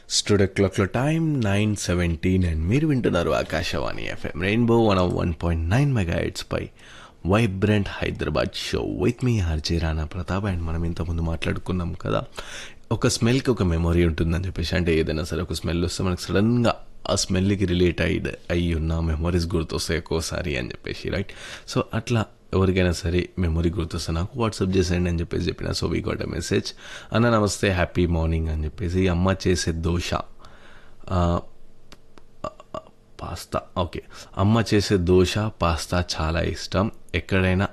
studio క్లాక్లో time nine seventeen and మీరు వింటున్నారు Akashvani FM rainbow one one point nine mega పై vibrant Hyderabad show with me Harji Rana Pratap and మనం ఇంతకుముందు మాట్లాడుకున్నాం కదా ఒక స్మెల్కి ఒక మెమొరీ ఉంటుందని చెప్పేసి అంటే ఏదైనా సరే ఒక స్మెల్ వస్తే మనకు సడన్గా ఆ స్మెల్కి రిలేట్ అయ్యి అయ్యి ఉన్న మెమొరీస్ గుర్తొస్తాయి ఒక్కోసారి అని చెప్పేసి రైట్ సో అట్లా ఎవరికైనా సరే మెమొరీ గుర్తొస్తే నాకు వాట్సాప్ చేసేయండి అని చెప్పేసి చెప్పిన so we got a message అన్న నమస్తే హ్యాపీ మార్నింగ్ అని చెప్పేసి అమ్మ చేసే దోశ పాస్తా ఓకే అమ్మ చేసే దోశ పాస్తా చాలా ఇష్టం ఎక్కడైనా